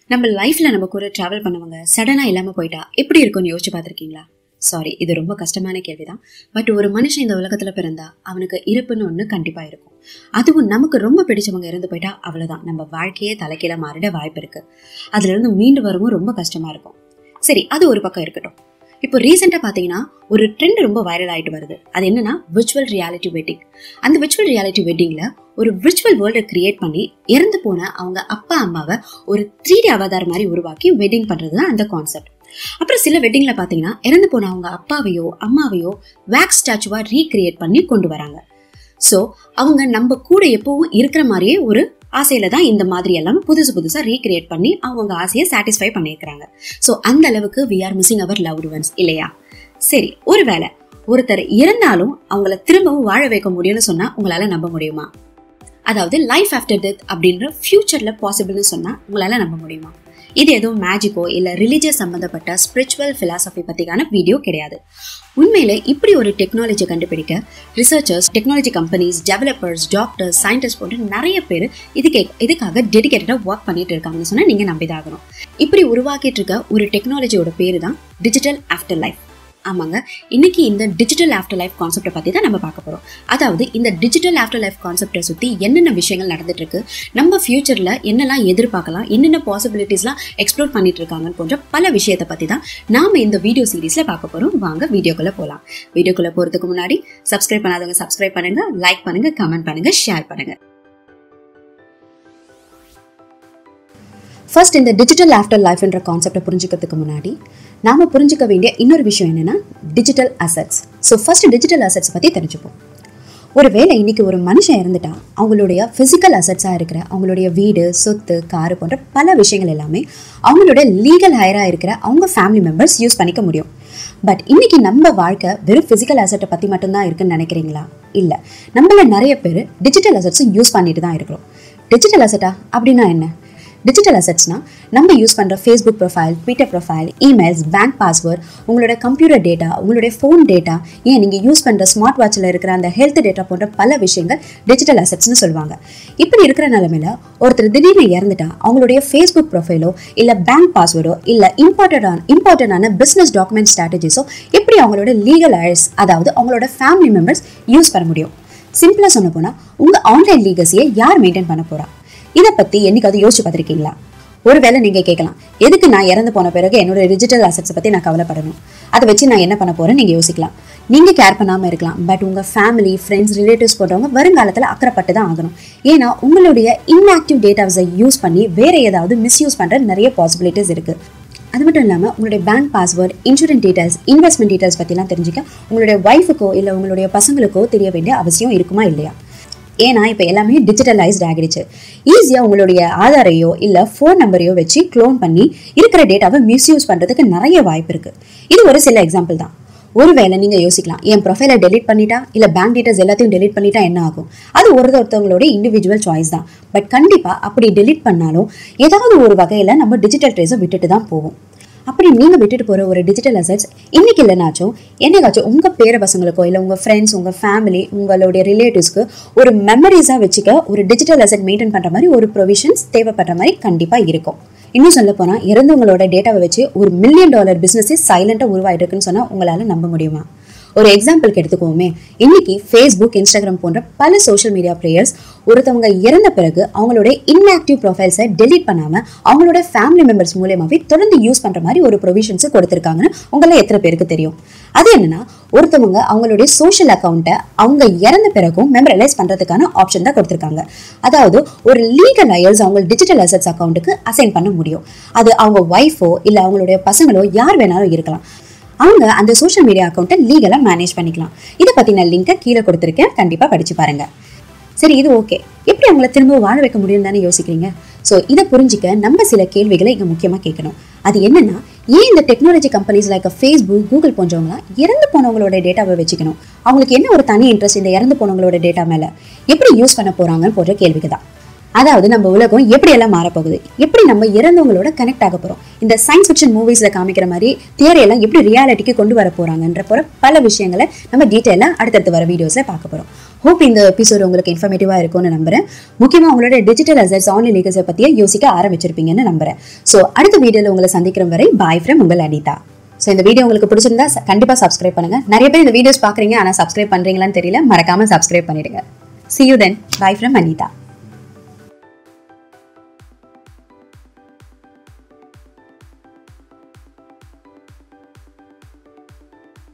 நம்ம லைஃப்ல நம்ம கூட டிராவல் பண்ணவங்க சடனா இல்லாம போயிட்டா எப்படி இருக்கும்னு யோசிச்சு பார்த்திருக்கீங்களா சாரி இது ரொம்ப கஷ்டமான கேள்விதான் பட் ஒரு மனுஷன் இந்த உலகத்துல பிறந்தா அவனுக்கு இருப்புன்னு ஒன்று கண்டிப்பா இருக்கும் அதுவும் நமக்கு ரொம்ப பிடிச்சவங்க இறந்து போயிட்டா அவ்வளவுதான் நம்ம வாழ்க்கையே தலைக்கீழ மாறிட வாய்ப்பு இருக்கு அதுல இருந்து மீண்டு வரவும் ரொம்ப கஷ்டமா இருக்கும் சரி அது ஒரு பக்கம் இருக்கட்டும் இப்போ ரீசெண்டாக பார்த்தீங்கன்னா ஒரு ட்ரெண்ட் ரொம்ப வைரல் ஆயிட்டு வருது அது என்னன்னா விர்ச்சுவல் ரியாலிட்டி வெட்டிங் அந்த விர்ச்சுவல் ரியாலிட்டி வெட்டிங்ல ஒரு விர்ச்சுவல் வேர்ல்டை கிரியேட் பண்ணி இறந்து போன அவங்க அப்பா அம்மாவை ஒரு த்ரீ டி அவதார் மாதிரி உருவாக்கி வெட்டிங் பண்றது தான் அந்த கான்செப்ட் அப்புறம் சில வெட்டிங்ல பாத்தீங்கன்னா இறந்து போன அவங்க அப்பாவையோ அம்மாவையோ வேக்ஸ் ஸ்டாச்சுவா ரீக்ரியேட் பண்ணி கொண்டு வராங்க ஸோ அவங்க நம்ம கூட எப்பவும் இருக்கிற மாதிரியே ஒரு ஆசையில தான் இந்த மாதிரி எல்லாம் புதுசு புதுசா ரீக்ரியேட் பண்ணி அவங்க ஆசையை சாட்டிஸ்ஃபை பண்ணியிருக்கிறாங்க ஸோ அந்த அளவுக்கு we are missing our loved ones இல்லையா சரி ஒருவேளை ஒருத்தர் இறந்தாலும் அவங்கள திரும்பவும் வாழ வைக்க முடியும்னு சொன்னா உங்களால நம்ப முடியுமா அதாவது லைஃப் ஆஃப்டர் டெத் அப்படின்ற ஃபியூச்சர்ல பாசிபிள்னு சொன்னா உங்களால நம்ப முடியுமா இது எதுவும் மேஜிக்கோ இல்ல ரிலிஜியஸ் சம்பந்தப்பட்ட ஸ்பிரிச்சுவல் பிலாசபி பத்தியான வீடியோ கிடையாது உண்மையில இப்படி ஒரு டெக்னாலஜி கண்டுபிடிக்க researchers technology companies developers doctors scientist போன்ற நிறைய பேர் இதுக்கு இதுக்காக டெடிகேட்டடா ஒர்க் பண்ணிட்டு இருக்காங்கன்னு சொன்னா நீங்க நம்பிதாகணும் இப்படி உருவாக்கிட்டு இருக்க ஒரு டெக்னாலஜியோட பேரு தான் டிஜிட்டல் ஆஃப்டர் லைஃப் ஆமாங்க இன்னைக்கு இந்த டிஜிட்டல் ஆஃப்டர் லைஃப் கான்செப்டை பற்றி தான் நம்ம பார்க்க போகிறோம் அதாவது இந்த டிஜிட்டல் ஆஃப்டர் லைஃப் கான்செப்டை சுற்றி என்னென்ன விஷயங்கள் நடந்துட்டு இருக்கு நம்ம ஃபியூச்சரில் என்னெல்லாம் எதிர்பார்க்கலாம் என்னென்ன பாசிபிலிட்டிஸ்லாம் எக்ஸ்ப்ளோர் பண்ணிட்டு இருக்காங்கன்னு போன்ற பல விஷயத்தை பற்றி தான் நாம இந்த வீடியோ சீரீஸில் பார்க்க போகிறோம் வாங்க வீடியோக்குள்ளே போகலாம் வீடியோக்குள்ளே போகிறதுக்கு முன்னாடி சப்ஸ்கிரைப் பண்ணாதவங்க சப்ஸ்கிரைப் பண்ணுங்க லைக் பண்ணுங்க கமெண்ட் பண்ணுங்க ஷேர் பண்ணுங்க ஃபர்ஸ்ட் இந்த டிஜிட்டல் ஆஃப்டர் லைஃப்ன்ற கான்செப்டை புரிஞ்சுக்கிறதுக்கு முன்னாடி நாம புரிஞ்சுக்க வேண்டிய இன்னொரு விஷயம் என்னன்னா digital assets so first digital assets பற்றி தெரிஞ்சுப்போம் ஒருவேளை இன்னைக்கு ஒரு மனுஷன் இறந்துட்டா அவங்களுடைய ஃபிசிக்கல் அசட்ஸாக இருக்கிற அவங்களுடைய வீடு சொத்து காரு போன்ற பல விஷயங்கள் எல்லாமே அவங்களோட லீகல் ஹையராக இருக்கிற அவங்க ஃபேமிலி மெம்பர்ஸ் யூஸ் பண்ணிக்க முடியும் பட் இன்னைக்கு நம்ம வாழ்க்கை வெறும் ஃபிசிக்கல் அசட்டை பற்றி மட்டும்தான் இருக்குன்னு நினைக்கிறீங்களா இல்லை நம்மள நிறைய பேர் டிஜிட்டல் அசட்ஸும் யூஸ் பண்ணிட்டு தான் இருக்கிறோம் டிஜிட்டல் அசட்டா அப்படின்னா என்ன டிஜிட்டல் அசட்ஸ்னா நம்ம யூஸ் பண்ணுற Facebook profile Twitter profile emails bank password உங்களோட கம்ப்யூட்டர் டேட்டா உங்களுடைய ஃபோன் டேட்டா ஏன் நீங்கள் யூஸ் பண்ணுற ஸ்மார்ட் வாட்சில் இருக்கிற அந்த ஹெல்த் டேட்டா போன்ற பல விஷயங்கள் டிஜிட்டல் அசட்ஸ்னு சொல்லுவாங்க இப்படி இருக்கிற நிலமையில ஒருத்தர் திடீர்னு இறந்துட்டா அவங்களுடைய ஃபேஸ்புக் ப்ரொஃபைலோ இல்லை பேங்க் பாஸ்வேர்டோ இல்லை இம்பார்ட்டண்டான இம்பார்ட்டண்டான பிஸ்னஸ் டாக்குமெண்ட் ஸ்ட்ராட்டஜிஸோ எப்படி அவங்களோட லீகல் ஐஸ் அதாவது அவங்களோட ஃபேமிலி மெம்பர்ஸ் யூஸ் பண்ண முடியும் சிம்பிளாக சொல்ல போனால் உங்கள் ஆன்லைன் லீகஸியை யார் மெயின்டைன் பண்ண போகிறா இதை பத்தி என்னைக்காவது யோசிச்சு பார்த்திருக்கீங்களா ஒருவேளை நீங்க கேட்கலாம் எதுக்கு நான் இறந்து போன பிறகு என்னோட டிஜிட்டல் அசட்ஸ் பத்தி நான் கவலைப்படணும் அதை வச்சு நான் என்ன பண்ண போறேன்னு நீங்க யோசிக்கலாம் நீங்க கேர் பண்ணாம இருக்கலாம் பட் உங்க ஃபேமிலி ஃப்ரெண்ட்ஸ் ரிலேட்டிவ்ஸ் போன்றவங்க வருங்காலத்துல அக்கறைப்பட்டு தான் ஆகணும் ஏன்னா உங்களுடைய இன்ஆக்டிவ் டேட்டாஸை யூஸ் பண்ணி வேற ஏதாவது மிஸ்யூஸ் பண்ற நிறைய பாசிபிலிட்டிஸ் இருக்கு அது மட்டும் இல்லாமல் உங்களுடைய bank password insurance details investment details பற்றிலாம் தெரிஞ்சுக்க உங்களுடைய ஒய்ஃபுக்கோ இல்லை உங்களுடைய பசங்களுக்கோ தெரிய வேண்டிய அவசியம் இருக்குமா இல்லையா ஏன்னா இப்போ எல்லாமே டிஜிட்டலைஸ்ட் ஆகிடுச்சு ஈஸியாக உங்களுடைய ஆதாரையோ இல்லை ஃபோன் நம்பரையோ வச்சு க்ளோன் பண்ணி இருக்கிற டேட்டாவை மிஸ்யூஸ் பண்ணுறதுக்கு நிறைய வாய்ப்பு இருக்குது இது ஒரு சில எக்ஸாம்பிள் தான் ஒருவேளை நீங்கள் யோசிக்கலாம் என் ப்ரொஃபைலை டெலிட் பண்ணிட்டா இல்லை பேங்க் டீட்டெயில்ஸ் எல்லாத்தையும் டெலிட் பண்ணிட்டா என்ன ஆகும் அது ஒரு ஒருத்தவங்களோட இண்டிவிஜுவல் சாய்ஸ் தான் பட் கண்டிப்பாக அப்படி டெலிட் பண்ணாலும் ஏதாவது ஒரு வகையில் நம்ம டிஜிட்டல் ட்ரேஸை விட்டுட்டு தான் போவோம் அப்படி நீங்கள் விட்டுட்டு போகிற ஒரு டிஜிட்டல் அசட்ஸ் இன்னைக்கு இல்லைனாச்சும் என்னைக்காச்சும் உங்கள் பேர பசங்களுக்கோ இல்லை உங்கள் ஃப்ரெண்ட்ஸ் உங்கள் ஃபேமிலி உங்களுடைய ரிலேட்டிவ்ஸ்க்கு ஒரு மெமரிஸாக வச்சுக்க ஒரு டிஜிட்டல் அசட் மெயின்டைன் பண்ணுற மாதிரி ஒரு ப்ரொவிஷன்ஸ் தேவைப்படுற மாதிரி கண்டிப்பாக இருக்கும் இன்னும் சொல்ல போனால் இறந்தவங்களோட டேட்டாவை வச்சு ஒரு மில்லியன் டாலர் பிஸ்னஸே சைலண்டாக உருவாயிட்டு இருக்குன்னு சொன்னால் உங்களால் நம்ப முடியுமா ஒரு எக்ஸாம்பிளுக்கு எடுத்துக்கோமே இன்னைக்கு ஃபேஸ்புக் இன்ஸ்டாகிராம் போன்ற பல சோஷியல் மீடியா பிளேயர்ஸ் ஒருத்தவங்க இறந்த பிறகு அவங்களுடைய இன்ஆக்டிவ் ப்ரொஃபைல்ஸை டெலீட் பண்ணாம அவங்களோட ஃபேமிலி மெம்பர்ஸ் மூலியமாவே தொடர்ந்து யூஸ் பண்ற மாதிரி ஒரு ப்ரொவிஷன்ஸ் கொடுத்துருக்காங்கன்னு உங்களை எத்தனை பேருக்கு தெரியும் அது என்னன்னா ஒருத்தவங்க அவங்களுடைய சோஷியல் அக்கௌண்ட்டை அவங்க இறந்த பிறகும் மெமரலைஸ் பண்றதுக்கான ஆப்ஷன் தான் கொடுத்துருக்காங்க அதாவது ஒரு லீகல் அயர்ஸ் அவங்க டிஜிட்டல் அசட்ஸ் அக்கௌண்ட்டுக்கு அசைன் பண்ண முடியும் அது அவங்க ஒய்ஃபோ இல்லை அவங்களுடைய பசங்களோ யார் வேணாலும் இருக்கலாம் அவங்க அந்த சோஷியல் மீடியா அக்கௌண்ட்டை லீகலாக மேனேஜ் பண்ணிக்கலாம் இதை பற்றின லிங்கை கீழே கொடுத்துருக்கேன் கண்டிப்பாக படித்து பாருங்க சரி இது ஓகே எப்படி அவங்கள திரும்ப வாழ வைக்க முடியும் தானே யோசிக்கிறீங்க ஸோ இதை புரிஞ்சிக்க நம்ம சில கேள்விகளை இங்கே முக்கியமாக கேட்கணும் அது என்னன்னா ஏன் இந்த technology companies like Facebook Google போன்றவங்களாம் இறந்து போனவங்களோட டேட்டாவை வச்சுக்கணும் அவங்களுக்கு என்ன ஒரு தனி இன்ட்ரெஸ்ட் இந்த இறந்து போனவங்களோட டேட்டா மேலே எப்படி யூஸ் பண்ண போகிறாங்கன்னு போன்ற கேள்விக்கு தான் அதாவது நம்ம உலகம் எப்படி எல்லாம் மாறப்போகுது எப்படி நம்ம இறந்தவங்களோட கனெக்ட் ஆக போறோம் இந்த சயின்ஸ் ஃபிக்ஷன் மூவிஸ்ல காமிக்கிற மாதிரி தியரி எல்லாம் எப்படி ரியாலிட்டிக்கு கொண்டு வர போறாங்கன்ற போற பல விஷயங்களை நம்ம டீட்டெயிலாக அடுத்தடுத்து வர வீடியோஸ்ல பார்க்க போறோம் ஹோப் இந்த எபிசோட் உங்களுக்கு இன்ஃபர்மேட்டிவாக இருக்கும்னு நம்புறேன் முக்கியமாக உங்களோட டிஜிட்டல் அசட்ஸ் ஆன்லைன் லீகல்ஸை பற்றியே யோசிக்க ஆரம்பிச்சிருப்பீங்கன்னு நம்புறேன் ஸோ அடுத்த வீடியோவில் உங்களை சந்திக்கிற வரை பாய் ஃப்ரம் உங்கள் அனிதா ஸோ இந்த வீடியோ உங்களுக்கு பிடிச்சிருந்தா ச- கண்டிப்பா சப்ஸ்கிரைப் பண்ணுங்க நிறைய பேர் இந்த வீடியோஸ் பார்க்குறீங்க ஆனால் சப்ஸ்கிரைப் பண்றீங்களான்னு தெரியல மறக்காம சப்ஸ்கிரைப் பண்ணிடுங்க see you then bye from Anitha